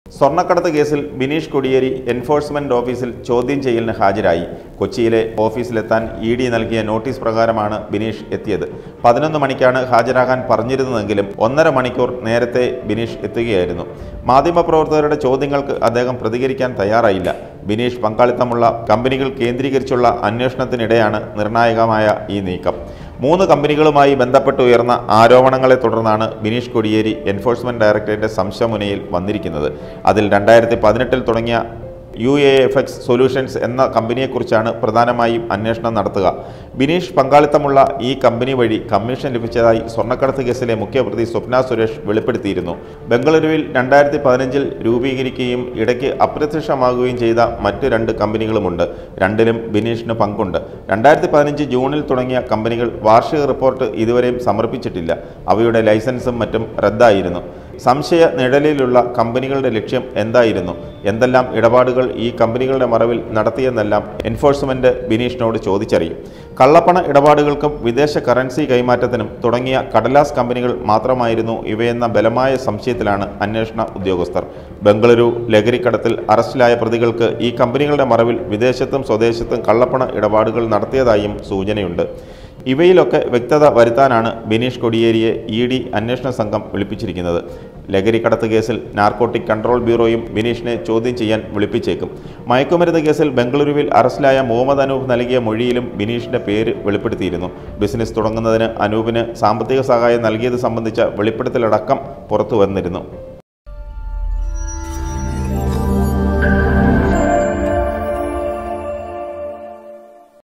സ്വർണ്ണക്കടത്ത് കേസിൽ ബിനീഷ് കൊടിയേരി എൻഫോഴ്സ്മെന്റ് ഓഫീസിൽ ചോദ്യം ചെയ്യലിന് ഹാജരായി കൊച്ചിയിലെ ഓഫീസിലെത്താൻ ഇ ഡി നൽകിയ നോട്ടീസ് പ്രകാരമാണ് ബിനീഷ് എത്തിയത് പതിനൊന്ന് മണിക്കാണ് ഹാജരാകാൻ പറഞ്ഞിരുന്നതെങ്കിലും ഒന്നര മണിക്കൂർ നേരത്തെ ബിനീഷ് എത്തുകയായിരുന്നു മാധ്യമപ്രവർത്തകരുടെ ചോദ്യങ്ങൾക്ക് അദ്ദേഹം പ്രതികരിക്കാൻ തയ്യാറായില്ല ബിനീഷ് പങ്കാളിത്തമുള്ള കമ്പനികൾ കേന്ദ്രീകരിച്ചുള്ള അന്വേഷണത്തിനിടെയാണ് നിർണായകമായ ഈ നീക്കം മൂന്ന് കമ്പനികളുമായി ബന്ധപ്പെട്ട് ഉയർന്ന ആരോപണങ്ങളെ തുടർന്നാണ് ബിനീഷ് കൊടിയേരി എൻഫോഴ്സ്മെന്റ് ഡയറക്ടറേറ്റ് സംശയമുനയിൽ വന്നിരിക്കുന്നത് അതിൽ രണ്ടായിരത്തി പതിനെട്ടിൽ തുടങ്ങിയ U A F X solutions എന്ന കമ്പനിയെക്കുറിച്ചാണ് പ്രധാനമായും അന്വേഷണം നടത്തുക ബിനീഷ് പങ്കാളിത്തമുള്ള ഈ കമ്പനി വഴി കമ്മീഷൻ ലഭിച്ചതായി സ്വർണ്ണക്കടത്ത് കേസിലെ മുഖ്യപ്രതി സ്വപ്ന സുരേഷ് വെളിപ്പെടുത്തിയിരുന്നു ബംഗളൂരുവിൽ രണ്ടായിരത്തി പതിനഞ്ചിൽ രൂപീകരിക്കുകയും ഇടയ്ക്ക് അപ്രത്യക്ഷമാകുകയും ചെയ്ത മറ്റ് രണ്ട് കമ്പനികളുമുണ്ട് രണ്ടിലും ബിനീഷിന് പങ്കുണ്ട് രണ്ടായിരത്തി പതിനഞ്ച് ജൂണിൽ തുടങ്ങിയ കമ്പനികൾ വാർഷിക റിപ്പോർട്ട് ഇതുവരെയും സമർപ്പിച്ചിട്ടില്ല അവയുടെ ലൈസൻസും മറ്റും റദ്ദായിരുന്നു സംശയ നിഴലിലുള്ള കമ്പനികളുടെ ലക്ഷ്യം എന്തായിരുന്നു എന്തെല്ലാം ഇടപാടുകൾ ഈ കമ്പനികളുടെ മറവിൽ നടത്തിയെന്നെല്ലാം എൻഫോഴ്സ്മെന്റ് ബിനീഷിനോട് ചോദിച്ചറിയും കള്ളപ്പണ ഇടപാടുകൾക്കും വിദേശ കറൻസി കൈമാറ്റത്തിനും തുടങ്ങിയ കടലാസ് കമ്പനികൾ മാത്രമായിരുന്നു ഇവയെന്ന ബലമായ സംശയത്തിലാണ് അന്വേഷണ ഉദ്യോഗസ്ഥർ ബംഗളൂരു ലഹരിക്കടത്തിൽ അറസ്റ്റിലായ പ്രതികൾക്ക് ഈ കമ്പനികളുടെ മറവിൽ വിദേശത്തും സ്വദേശത്തും കള്ളപ്പണ ഇടപാടുകൾ നടത്തിയതായും സൂചനയുണ്ട് ഇവയിലൊക്കെ വ്യക്തത വരുത്താനാണ് ബിനീഷ് കൊടിയേരിയെ ഇ ഡി അന്വേഷണ സംഘം വിളിപ്പിച്ചിരിക്കുന്നത് ലഹരിക്കടത്ത് കേസിൽ നാർക്കോട്ടിക് കൺട്രോൾ ബ്യൂറോയും ബിനീഷിനെ ചോദ്യം ചെയ്യാൻ വിളിപ്പിച്ചേക്കും മയക്കുമരുന്ന് കേസിൽ ബംഗളൂരുവിൽ അറസ്റ്റിലായ മുഹമ്മദ് അനൂപ് നൽകിയ മൊഴിയിലും ബിനീഷിന്റെ പേര് വെളിപ്പെടുത്തിയിരുന്നു ബിസിനസ് തുടങ്ങുന്നതിന് അനൂപിന് സാമ്പത്തിക സഹായം നൽകിയത് സംബന്ധിച്ച വെളിപ്പെടുത്തലടക്കം പുറത്തു വന്നിരുന്നു